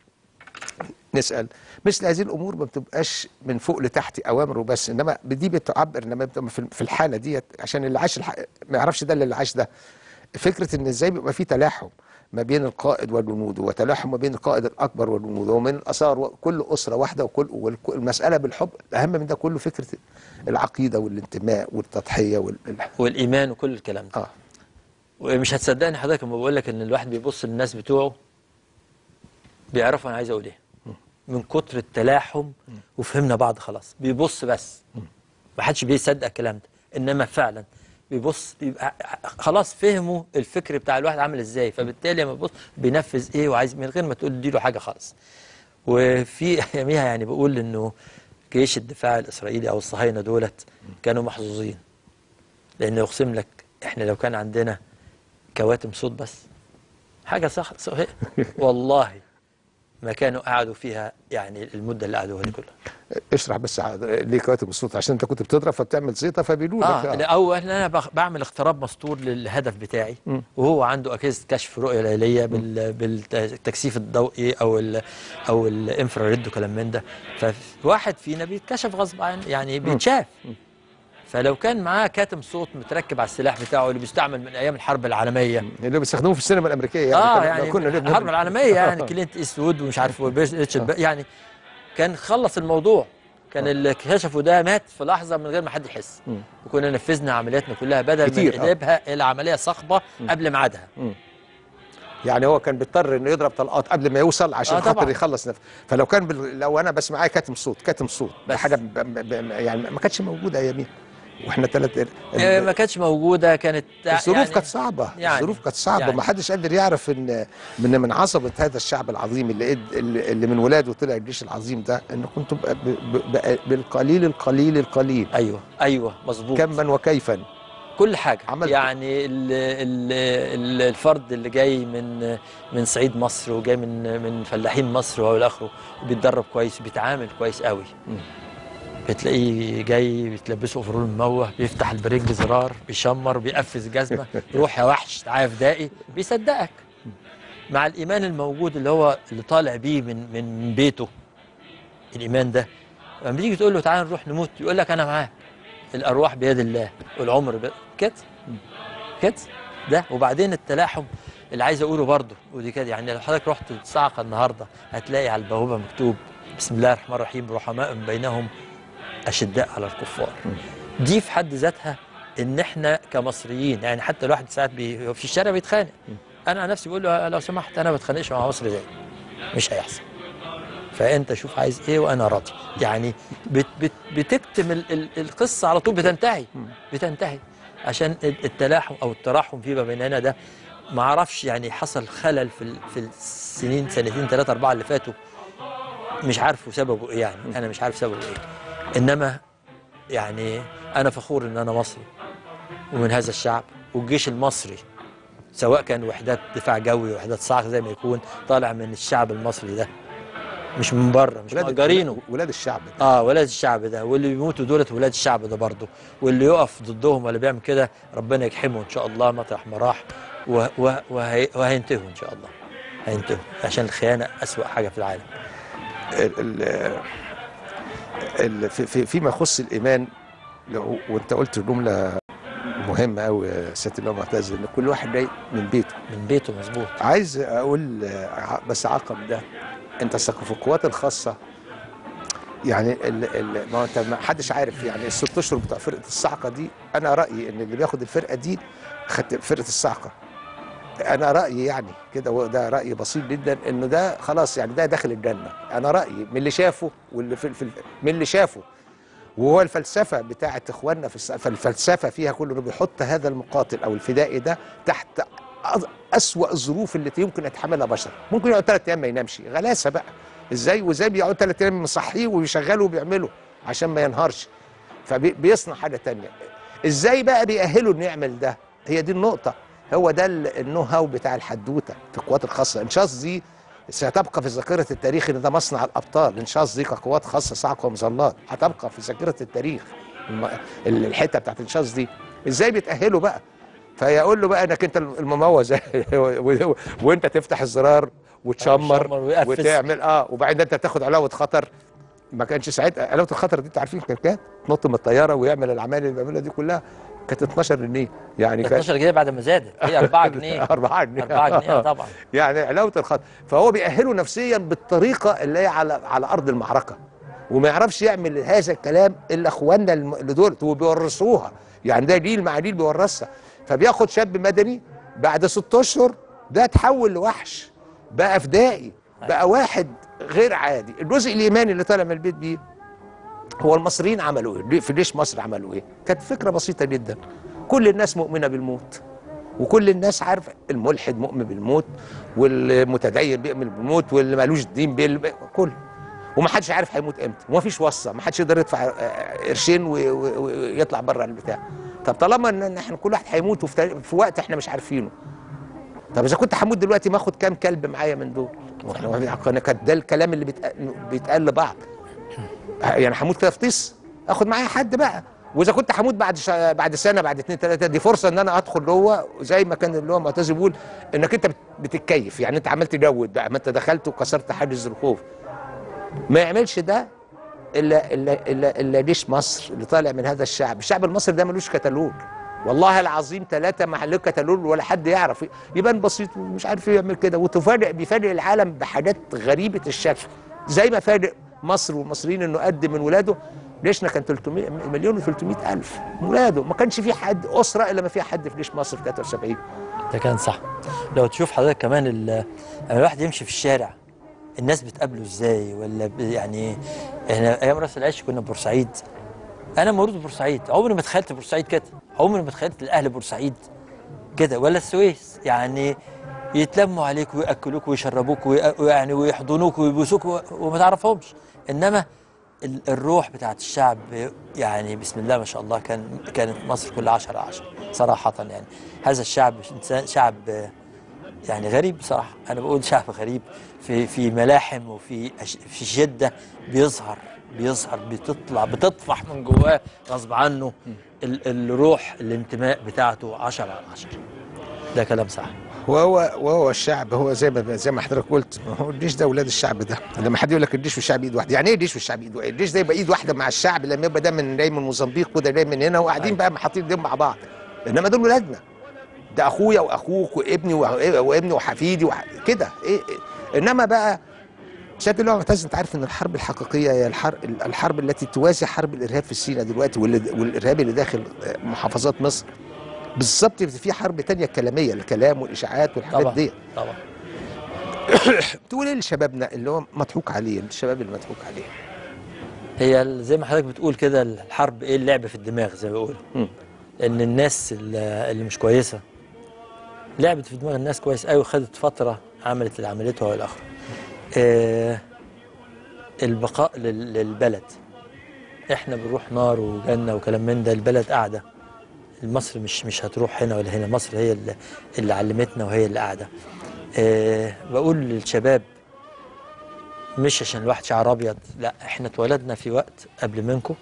نسأل مثل هذه الأمور ما بتبقاش من فوق لتحت أوامر وبس إنما دي بتعبر إنما بتبقى في في الحالة ديت عشان اللي عاش الح... ما يعرفش ده اللي عاش ده فكرة إن إزاي بيبقى في تلاحم ما بين القائد والجنود وتلاحم ما بين القائد الأكبر والجنود ومن الآثار وكل أسرة واحدة وكل والمسألة بالحب الأهم من ده كله فكرة العقيدة والانتماء والتضحية وال... والايمان وكل الكلام ده آه ومش هتصدقني حضرتك لما بقول لك ان الواحد بيبص للناس بتوعه بيعرفوا انا عايز اقول ايه من كتر التلاحم وفهمنا بعض خلاص بيبص بس ما حدش بيصدق الكلام ده انما فعلا بيبص بيبقى خلاص فهموا الفكر بتاع الواحد عامل ازاي فبالتالي لما بيبص بينفذ ايه وعايز من غير ما تقول اديله حاجه خالص وفي اياميها يعني بقول انه جيش الدفاع الاسرائيلي او الصهاينه دولت كانوا محظوظين لان يقسم لك احنا لو كان عندنا كواتم صوت بس حاجه صح صحيح والله ما كانوا قعدوا فيها يعني المده اللي قعدوها دي كلها اشرح بس ع- ليه كواتم الصوت عشان انت كنت بتضرب فبتعمل زيطه فبيقولوا لك اه او ان انا بخ- بعمل اختراب مسطور للهدف بتاعي وهو عنده اجهزه كشف رؤيه ليليه بال بالتكثيف الضوئي او ال او الانفراريد وكلام من ده فواحد فينا بيتكشف غصب عن يعني بيتشاف فلو كان معاه كاتم صوت متركب على السلاح بتاعه اللي بيستعمل من ايام الحرب العالميه اللي بيستخدموه في السينما الامريكيه يعني اه كان- يعني كنا نبني- الحرب العالميه يعني كلينت ايستوود ومش عارف وبيش- ريتشارد ب- يعني كان خلص الموضوع كان اللي كشفه ده مات في لحظه من غير ما حد يحس وكنا نفذنا عملياتنا كلها بدل كتير، ما آه. نقلبها الى عمليه صخبه قبل ميعادها يعني هو كان بيضطر انه يضرب طلقات قبل ما يوصل عشان آه خاطر طبعا. يخلص نفسه فلو كان بال... لو انا بس معايا كاتم صوت كاتم صوت ده بس. حاجه ب... ب... ب... يعني ما كانتش موجوده اياميها واحنا ثلاث آه، ما كانتش موجوده كانت الظروف يعني كانت صعبه يعني- الظروف كانت صعبه يعني. ما حدش قادر يعرف ان من من عصبه هذا الشعب العظيم اللي قد- اللي اللي من ولاده طلع الجيش العظيم ده ان كنتم بقى ب- ب- بقى بالقليل القليل القليل ايوه ايوه مظبوط كما وكيفا كل حاجه عملت- يعني ال ال ال الفرد اللي جاي من من صعيد مصر وجاي من من فلاحين مصر والى اخره وبيتدرب كويس وبيتعامل كويس قوي مم. بتلاقيه جاي بتلبسه اوفرول مموه بيفتح البريك بزرار بيشمر بيقفز جزمه روح يا وحش تعالى فدائي بيصدقك مع الايمان الموجود اللي هو اللي طالع بيه من من من بيته الايمان ده لما تيجي تقول له تعالى نروح نموت يقول لك انا معاك الارواح بيد الله والعمر بيد كده كده ده وبعدين التلاحم اللي عايز اقوله برضه ودي كده يعني لو حضرتك رحت الصاعقه النهارده هتلاقي على البوابه مكتوب بسم الله الرحمن الرحيم رحماء بينهم اشداء على الكفار دي في حد ذاتها ان احنا كمصريين يعني حتى الواحد ساعات بي في الشارع بيتخانق انا عن نفسي بقول له لو سمحت انا ما بتخانقش مع مصر زي مش هيحصل فانت شوف عايز ايه وانا راضي يعني بت بت بتكتم ال ال القصه على طول بتنتهي بتنتهي عشان ال- التلاحم او التراحم فيما بيننا ده ما اعرفش يعني حصل خلل في ال- في السنين سنتين ثلاثه اربعه اللي فاتوا مش عارفه سببه ايه يعني انا مش عارف سببه ايه انما يعني انا فخور ان انا مصري ومن هذا الشعب والجيش المصري سواء كان وحدات دفاع جوي وحدات صاعقه زي ما يكون طالع من الشعب المصري ده مش من بره مش ولاد مأجرينه ولاد الشعب اه ولاد الشعب ده واللي بيموتوا دولت ولاد الشعب ده برضه واللي يقف ضدهم ولا بيعمل كده ربنا يجحمه ان شاء الله مطرح ما راح و- و- وهي وهينتهوا ان شاء الله هينتهوا عشان الخيانه اسوأ حاجه في العالم ال- ال- ال- في- في- فيما يخص الايمان لو وانت قلت جمله مهمه قوي يا سياده الامام معتز ان كل واحد جاي من بيته من بيته مظبوط عايز اقول آه، بس عقب ده انت في القوات الخاصه يعني ال ال ما هو انت ما حدش عارف يعني الست اشهر بتوع فرقه الصعقه دي انا رايي ان اللي بياخد الفرقه دي خدت فرقه الصعقه انا رايي يعني كده وده راي بسيط جدا انه ده خلاص يعني ده داخل الجنه انا رايي من اللي شافه واللي في, في من اللي شافه وهو الفلسفه بتاعت اخواننا في الس- فالفلسفه فيها كله انه بيحط هذا المقاتل او الفدائي ده تحت أض- أسوأ الظروف التي يمكن يتحملها بشر ممكن يقعد ثلاث ايام ما ينامش غلاسه بقى ازاي وازاي بيقعد ثلاث ايام مصحيه ويشغله وبيعمله عشان ما ينهارش فبيصنع حاجه تانية ازاي بقى بيأهله انه يعمل ده هي دي النقطه هو ده ال- النو هاو بتاع الحدوته في القوات الخاصه انشاص دي ستبقى في ذاكره التاريخ ان ده مصنع الابطال انشاص دي كقوات خاصه صعقه ومظلات هتبقى في ذاكره التاريخ الم- ال- الحته بتاعت انشاص دي ازاي بيتاهلوا بقى فيقول له بقى انك انت المموز و- وانت تفتح الزرار وتشمر وتشمر ويقفز. وتعمل اه وبعدين انت تاخد علاوه خطر ما كانش ساعتها علاوه الخطر دي انتوا عارفين كانت كام؟ تنط من الطياره ويعمل الاعمال اللي بيعملها دي كلها كانت 12 جنيه يعني كانت 12 جنيه بعد ما زادت هي 4 جنيه 4 جنيه 4 جنيه طبعا يعني علاوه الخطر فهو بيأهله نفسيا بالطريقه اللي هي على على ارض المعركه وما يعرفش يعمل هذا الكلام الا اخواننا الم- اللي دول وبيورثوها يعني ده جيل مع جيل بيورثها فبياخد شاب مدني بعد ست اشهر ده اتحول لوحش بقى فدائي بقى واحد غير عادي الجزء الايماني اللي طالع من البيت بيه هو المصريين عملوا ايه في جيش مصر عملوا ايه كانت فكره بسيطه جدا كل الناس مؤمنه بالموت وكل الناس عارفه الملحد مؤمن بالموت والمتدين بيؤمن بالموت واللي مالوش دين بيل كل ومحدش عارف هيموت امتى ومفيش وصه محدش يقدر يدفع آه، قرشين و- و- ويطلع بره البتاع طب طالما ان إن احنا كل واحد هيموت وفي تاريخ- في وقت احنا مش عارفينه طب اذا كنت هموت دلوقتي ما اخد كام كلب معايا من دول واحنا كان ده الكلام اللي بيتق- بيتقال لبعض يعني هموت كده في طيس اخد معايا حد بقى واذا كنت هموت بعد ش... بعد سنه بعد اتنين تلاته دي فرصه ان انا ادخل جوه زي ما كان اللي هو معتز بيقول انك انت بت- بتتكيف يعني انت عملت جود بقى ما انت دخلت وكسرت حاجز الخوف ما يعملش ده الا الا الا الا جيش مصر اللي طالع من هذا الشعب الشعب المصري ده ملوش كتالوج والله العظيم ثلاثة محل كتالوج ولا حد يعرف يبان بسيط ومش عارف يعمل كده وتفاجئ بيفاجئ العالم بحاجات غريبة الشكل زي ما فاجئ مصر والمصريين انه قد من ولاده جيشنا كان 300 مليون و300 الف ولاده ما كانش في حد اسره الا ما فيها حد في جيش مصر في 73 ده كان صح لو تشوف حضرتك كمان ال- لما الواحد يمشي في الشارع الناس بتقابله ازاي ولا ب- يعني احنا ايام راس العش كنا في بورسعيد انا مولود في بورسعيد عمري ما تخيلت بورسعيد كده عمري ما تخيلت الاهل بورسعيد كده ولا السويس يعني يتلموا عليك وياكلوك ويشربوك وي- ويعني ويحضنوك ويبوسوك و- وما تعرفهمش انما ال- الروح بتاعت الشعب يعني بسم الله ما شاء الله كان كانت مصر كلها 10 على 10 صراحه يعني هذا الشعب إنسان- شعب يعني غريب بصراحه انا بقول شعب غريب في في ملاحم وفي أش- في شده بيظهر بيظهر بتطلع بتطفح من جواه غصب عنه ال- الروح الانتماء بتاعته 10 على 10 ده كلام صح وهو وهو الشعب هو زي ما زي ما حضرتك قلت ما هو الجيش ده اولاد الشعب ده لما حد يقول لك الجيش والشعب ايد واحده يعني ايه الجيش والشعب ايد واحده الجيش ده يبقى ايد واحده مع الشعب لما يبقى ده من جاي من موزمبيق وده جاي من هنا وقاعدين بقى حاطين ايديهم مع بعض انما دول ولادنا ده اخويا واخوك وابني وه- وابني وحفيدي وح... كده إيه, ايه انما بقى سياده اللواء معتز انت عارف ان الحرب الحقيقيه هي الحرب الحرب التي توازي حرب الارهاب في سيناء دلوقتي واللي- والارهاب اللي داخل محافظات مصر بالظبط في حرب تانية كلاميه الكلام والاشاعات والحاجات طبعا دي طبعا تقول ايه لشبابنا اللي هو مضحوك عليه الشباب اللي مضحوك عليه هي ال- زي ما حضرتك بتقول كده الحرب ايه اللعب في الدماغ زي ما بيقولوا مم. ان الناس اللي اللي مش كويسه لعبت في دماغ الناس كويس قوي خدت فتره عملت اللي عملته والى اخره آه البقاء لل- للبلد احنا بنروح نار وجنه وكلام من ده البلد قاعده مصر مش مش هتروح هنا ولا هنا مصر هي اللي, اللي علمتنا وهي اللي قاعده آه بقول للشباب مش عشان الواحد شعر ابيض لا احنا اتولدنا في وقت قبل منكم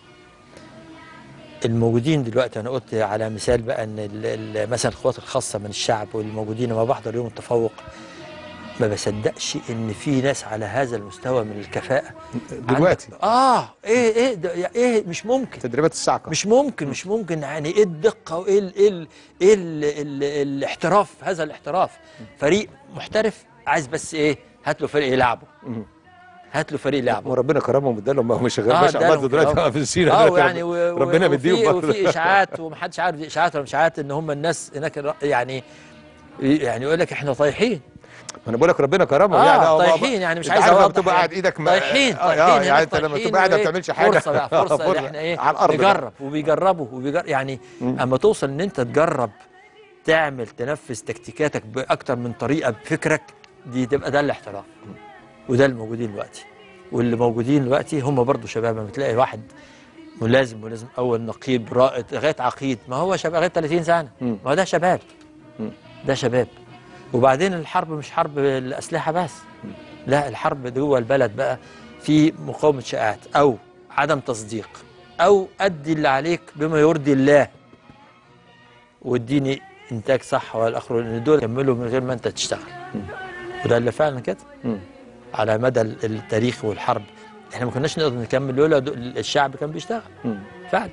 الموجودين دلوقتي انا قلت على مثال بقى ان ال- ال- مثلا القوات الخاصه من الشعب والموجودين لما بحضر يوم التفوق ما بصدقش ان في ناس على هذا المستوى من الكفاءه دلوقتي عندك- اه ايه ايه ده يا- ايه مش ممكن تدريبات الصعقه مش ممكن مش ممكن يعني ايه الدقه وايه ال ايه ال ايه ال ال الاحتراف هذا الاحتراف فريق محترف عايز بس ايه هات له فريق يلعبه مم. هات له فريق يلعبه وربنا كرمهم ادالهم ما هو مش شغال آه، ما شاء الله ادالهم دلوقتي كده. في السيره اه دلوقتي يعني و- و- ربنا وفي- مديهم برضه. وفي اشاعات ومحدش عارف دي اشاعات ولا مش اشاعات ان هم الناس هناك الر- يعني يعني يقول لك احنا طايحين انا بقول لك ربنا كرمهم اه يعني هو- طايحين يعني مش أنت عايز عارف لما اوضح تبقى يعني. قاعد ايدك ما- طايحين آه، طايحين آه، هناك يعني انت لما طايحين تبقى قاعد ما وإيه؟ بتعملش حاجه فرصه بقى فرصه ان احنا ايه على الارض بقى. نجرب وبيجربوا وبيجرب يعني اما توصل ان انت تجرب تعمل تنفذ تكتيكاتك باكتر من طريقه بفكرك دي تبقى ده الاحتراف وده الموجودين دلوقتي واللي موجودين دلوقتي هم برضو شباب لما تلاقي واحد ملازم ملازم اول نقيب رائد لغايه عقيد ما هو شباب لغايه 30 سنه مم. ما هو ده شباب مم. ده شباب وبعدين الحرب مش حرب الاسلحه بس لا الحرب جوه البلد بقى في مقاومه شائعات او عدم تصديق او ادي اللي عليك بما يرضي الله واديني انتاج صح والاخر لان دول يكملوا من غير ما انت تشتغل وده اللي فعلا كده مم. على مدى التاريخ والحرب احنا ما كناش نقدر نكمل لولا دو- الشعب كان بيشتغل مم. فعلا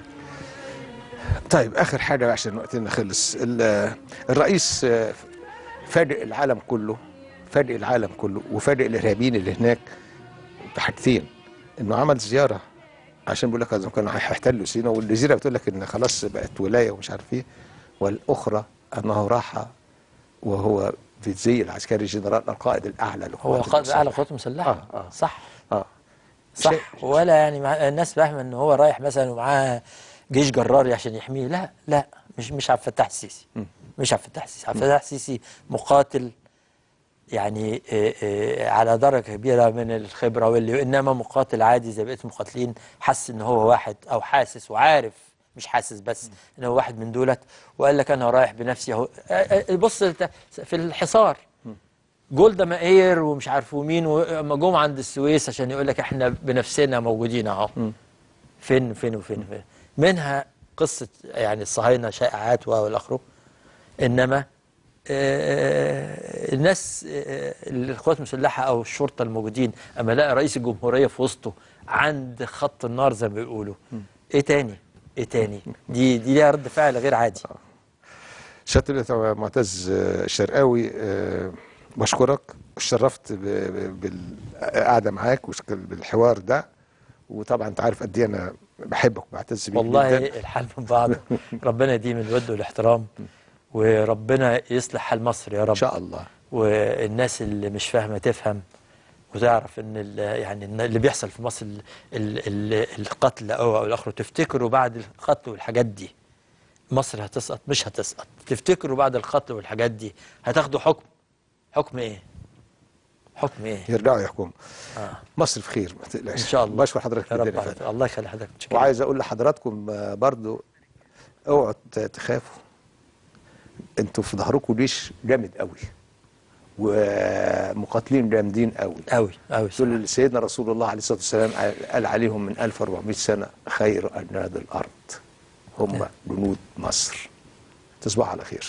طيب اخر حاجه عشان وقتنا خلص ال- الرئيس آه، فاجئ العالم كله فاجئ العالم كله وفاجئ الارهابيين اللي هناك بحاجتين انه عمل زياره عشان بيقول لك كانوا هيحتلوا سينا والجزيره بتقول لك ان خلاص بقت ولايه ومش عارف ايه والاخرى انه راح وهو في الزي العسكري الجنرال القائد الاعلى هو للقوات قائد المسلحة. اعلى قوات المسلحه آه، آه. صح اه صح شيء- ولا يعني مع الناس فاهمه ان هو رايح مثلا ومعاه جيش جراري عشان يحميه لا لا مش مش عبد الفتاح السيسي مش عبد الفتاح السيسي عبد الفتاح السيسي مقاتل يعني آه، آه، على درجه كبيره من الخبره واللي انما مقاتل عادي زي بقيه المقاتلين حس ان هو واحد او حاسس وعارف مش حاسس بس ان هو واحد من دولت وقال لك انا رايح بنفسي اهو آه، آه، بص الت- في الحصار جولدا مائير ومش عارف مين وما جم عند السويس عشان يقول لك احنا بنفسنا موجودين اهو فين فين وفين فين منها قصه يعني الصهاينه شائعات والى اخره انما آه، الناس آه، القوات المسلحه او الشرطه الموجودين اما لقى رئيس الجمهوريه في وسطه عند خط النار زي ما بيقولوا ايه تاني ايه تاني دي دي ليها رد فعل غير عادي سياده اللواء معتز آه، الشرقاوي آه، بشكرك اتشرفت ب- ب- بالقعده معاك وشك- بالحوار ده وطبعا انت عارف قد ايه انا بحبك وبعتز بيك والله جدا الحال من بعض ربنا يديم الود والاحترام وربنا يصلح حال مصر يا ان رب شاء الله والناس اللي مش فاهمه تفهم وتعرف ان ال- يعني إن اللي بيحصل في مصر ال ال ال القتل او او الاخر تفتكروا بعد القتل والحاجات دي مصر هتسقط مش هتسقط تفتكروا بعد القتل والحاجات دي هتاخدوا حكم حكم ايه حكم ايه يرجعوا يحكموا آه. مصر في خير ما تقلقش ان شاء الله بشكر حضرتك يا رب جدا يا فندم. حضرتك. الله يخلي حضرتك متشكر. وعايز اقول لحضراتكم آه، برضو اوعوا ت- تخافوا انتوا في ظهركم جيش جامد قوي ومقاتلين جامدين قوي قوي قوي دول اللي سيدنا رسول الله عليه الصلاه والسلام قال عليهم من 1400 سنه خير اجناد الارض هم جنود مصر تصبحوا على خير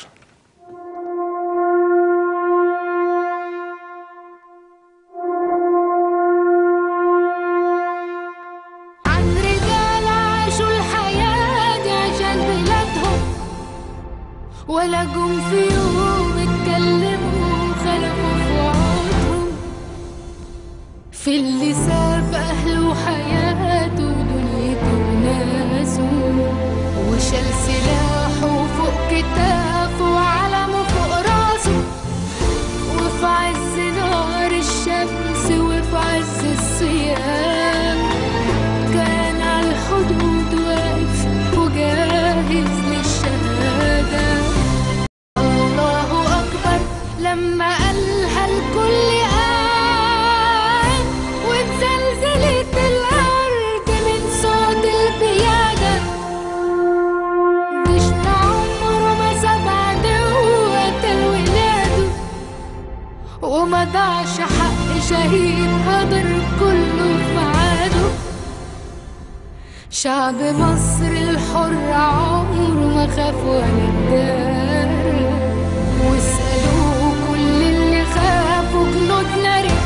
عن رجال عاشوا الحياة دي عشان بلادهم ولا جم في يوم اتكلموا خلفوا في وعودهم في اللي ساب أهله وحياته ودنيته وناسه وشال سلاحه فوق كتافه وعلمه فوق راسه وفي عز نار الشمس وفي عز الصيام كان على الحدود واقف وجاهز للشهادة الله أكبر لما قالها الكل قام واتزلزلت الأرض من صوت البيادة جيشنا عمره ما ساب عدو قتل ولاده وما ضاعش حق شهيد هدر كله في عاده شعب مصر الحر عمره ما خاف ولا اتدار واسألوا كل اللي خافوا جنودنا رجال